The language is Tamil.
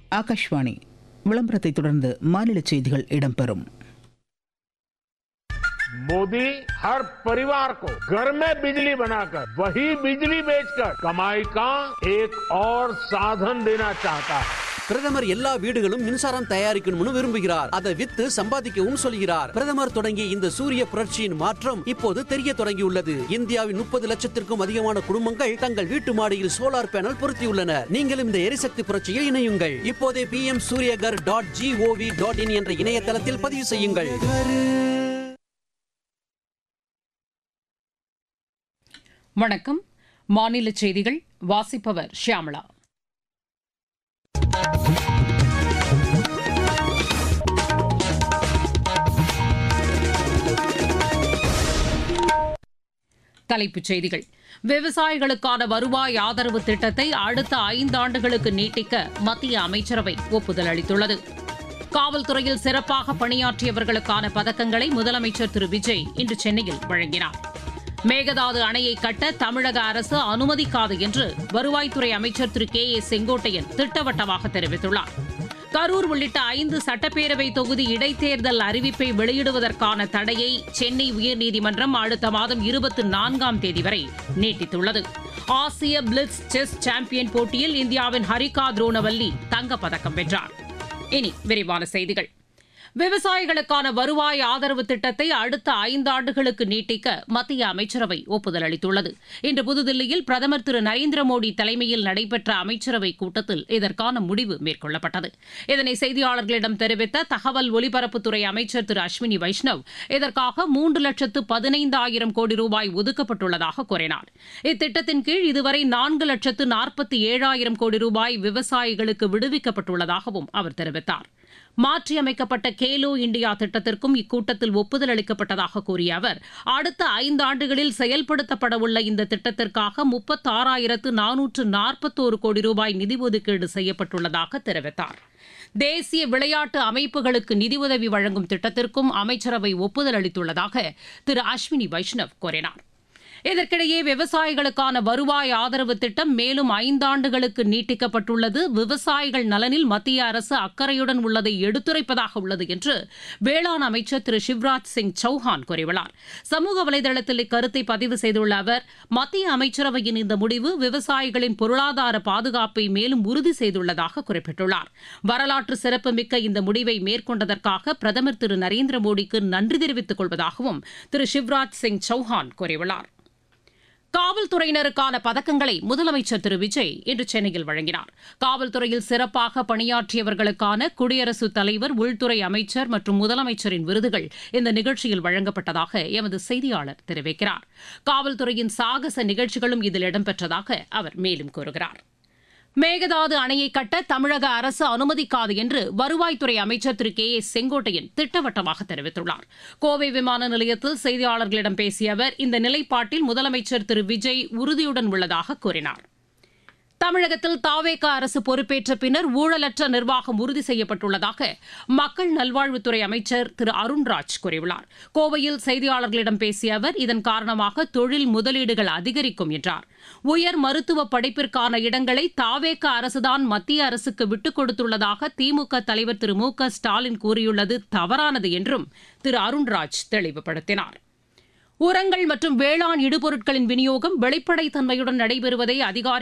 ஆகாஷ்வாணி விளம்பரத்தை தொடர்ந்து மாநில செய்திகள் இடம்பெறும் मोदी हर परिवार को घर में बिजली बनाकर वही बिजली बेचकर कमाई का एक और साधन देना चाहता है பிரதமர் எல்லா வீடுகளும் மின்சாரம் தயாரிக்கணும்னு விரும்புகிறார் அதை வித்து சம்பாதிக்கவும் சொல்கிறார் பிரதமர் தொடங்கிய இந்த சூரிய புரட்சியின் மாற்றம் இப்போது தெரிய தொடங்கியுள்ளது இந்தியாவின் முப்பது லட்சத்திற்கும் அதிகமான குடும்பங்கள் தங்கள் வீட்டு மாடியில் சோலார் பேனல் பொருத்தியுள்ளனர் நீங்களும் இந்த எரிசக்தி புரட்சியில் இணையுங்கள் இப்போதே P M Suryaghar dot G O V dot in என்ற இணையதளத்தில் பதிவு செய்யுங்கள் வணக்கம் மாநில செய்திகள் வாசிப்பவர் ஷியாமளா தலைப்புச் செய்திகள் விவசாயிகளுக்கான வருவாய் ஆதரவு திட்டத்தை அடுத்த ஐந்தாண்டுகளுக்கு நீட்டிக்க மத்திய அமைச்சரவை ஒப்புதல் அளித்துள்ளது காவல்துறையில் சிறப்பாக பணியாற்றியவர்களுக்கான பதக்கங்களை முதலமைச்சர் திரு விஜய் இன்று சென்னையில் வழங்கினார் மேகதாது அணையை கட்ட தமிழக அரசு அனுமதிக்காது என்று வருவாய்த்துறை அமைச்சர் திரு கே ஏ செங்கோட்டையன் திட்டவட்டமாக தெரிவித்துள்ளார் கரூர் உள்ளிட்ட ஐந்து சட்டப்பேரவை தொகுதி இடைத்தேர்தல் அறிவிப்பை வெளியிடுவதற்கான தடையை சென்னை உயர்நீதிமன்றம் அடுத்த மாதம் இருபத்தி நான்காம் தேதி வரை நீட்டித்துள்ளது ஆசிய பிளிட்ஸ் செஸ் சாம்பியன் போட்டியில் இந்தியாவின் ஹரிகா துரோணவல்லி தங்கப்பதக்கம் வென்றார் இனி விரிவான செய்திகள் விவசாயிகளுக்கான வருவாய் ஆதரவு திட்டத்தை அடுத்த ஐந்தாண்டுகளுக்கு நீட்டிக்க மத்திய அமைச்சரவை ஒப்புதல் அளித்துள்ளது இன்று புதுதில்லியில் பிரதமர் திரு நரேந்திர மோடி தலைமையில் நடைபெற்ற அமைச்சரவை கூட்டத்தில் இதற்கான முடிவு மேற்கொள்ளப்பட்டது இதனை செய்தியாளர்களிடம் தெரிவித்த தகவல் ஒலிபரப்புத்துறை அமைச்சர் திரு அஸ்வினி வைஷ்ணவ் இதற்காக மூன்று லட்சத்து பதினைந்தாயிரம் கோடி ரூபாய் ஒதுக்கப்பட்டுள்ளதாக கூறினார் இத்திட்டத்தின் கீழ் இதுவரை நான்கு லட்சத்து நாற்பத்தி ஏழாயிரம் கோடி ரூபாய் விவசாயிகளுக்கு விடுவிக்கப்பட்டுள்ளதாகவும் அவர் தெரிவித்தார் மாற்றியமைக்கப்பட்ட கேலோ இந்தியா திட்டத்திற்கும் இக்கூட்டத்தில் ஒப்புதல் அளிக்கப்பட்டதாக கூறிய அவர் அடுத்த ஐந்தாண்டுகளில் செயல்படுத்தப்படவுள்ள இந்த திட்டத்திற்காக முப்பத்தாறாயிரத்து நானூற்று நாற்பத்தோரு கோடி ரூபாய் நிதி ஒதுக்கீடு செய்யப்பட்டுள்ளதாக தெரிவித்தார் தேசிய விளையாட்டு அமைப்புகளுக்கு நிதியுதவி வழங்கும் திட்டத்திற்கும் அமைச்சரவை ஒப்புதல் அளித்துள்ளதாக திரு அஸ்வினி வைஷ்ணவ் கூறினார் இதற்கிடையே விவசாயிகளுக்கான வருவாய் ஆதரவு திட்டம் மேலும் ஐந்தாண்டுகளுக்கு நீட்டிக்கப்பட்டுள்ளது விவசாயிகள் நலனில் மத்திய அரசு அக்கறையுடன் உள்ளதை எடுத்துரைப்பதாக உள்ளது என்று வேளாண் அமைச்சர் திரு சிவராஜ் சிங் சௌஹான் கூறியுள்ளார் சமூக வலைதளத்தில் இக்கருத்தை பதிவு செய்துள்ள அவர் மத்திய அமைச்சரவையின் இந்த முடிவு விவசாயிகளின் பொருளாதார பாதுகாப்பை மேலும் உறுதி செய்துள்ளதாக குறிப்பிட்டுள்ளார் வரலாற்று சிறப்புமிக்க இந்த முடிவை மேற்கொண்டதற்காக பிரதமர் திரு நரேந்திர மோடிக்கு நன்றி தெரிவித்துக் கொள்வதாகவும் திரு சிவராஜ் சிங் சௌஹான் கூறியுள்ளார் காவல்துறையினருக்கான பதக்கங்களை முதலமைச்சர் திரு விஜய் இன்று சென்னையில் வழங்கினார் காவல்துறையில் சிறப்பாக பணியாற்றியவர்களுக்கான குடியரசுத் தலைவர் உள்துறை அமைச்சர் மற்றும் முதலமைச்சரின் விருதுகள் இந்த நிகழ்ச்சியில் வழங்கப்பட்டதாக எமது செய்தியாளர் தெரிவிக்கிறார் காவல்துறையின் சாகச நிகழ்ச்சிகளும் இதில் இடம்பெற்றதாக அவர் மேலும் கூறுகிறார் மேகதாது அணையை கட்ட தமிழக அரசு அனுமதிக்காது என்று வருவாய்த்துறை அமைச்சர் திரு கே ஏ செங்கோட்டையன் திட்டவட்டமாக தெரிவித்துள்ளார் கோவை விமான நிலையத்தில் செய்தியாளர்களிடம் பேசிய அவர் இந்த நிலைப்பாட்டில் முதலமைச்சர் திரு விஜய் உறுதியுடன் உள்ளதாக கூறினார் தமிழகத்தில் தாவேக அரசு பொறுப்பேற்ற பின்னர் ஊழலற்ற நிர்வாகம் உறுதி செய்யப்பட்டுள்ளதாக மக்கள் நல்வாழ்வுத்துறை அமைச்சர் திரு அருண்ராஜ் கூறியுள்ளார் கோவையில் செய்தியாளர்களிடம் பேசிய அவர் இதன் காரணமாக தொழில் முதலீடுகள் அதிகரிக்கும் என்றார் உயர் மருத்துவ படிப்பிற்கான இடங்களை தாவேக அரசுதான் மத்திய அரசுக்கு விட்டுக் கொடுத்துள்ளதாக திமுக தலைவர் திரு மு க ஸ்டாலின் கூறியுள்ளது தவறானது என்றும் திரு அருண்ராஜ் தெளிவுபடுத்தினார் உரங்கள் மற்றும் வேளாண் இடுபொருட்களின் விநியோகம் வெளிப்படைத்தன்மையுடன் நடைபெறுவதை அதிகாரி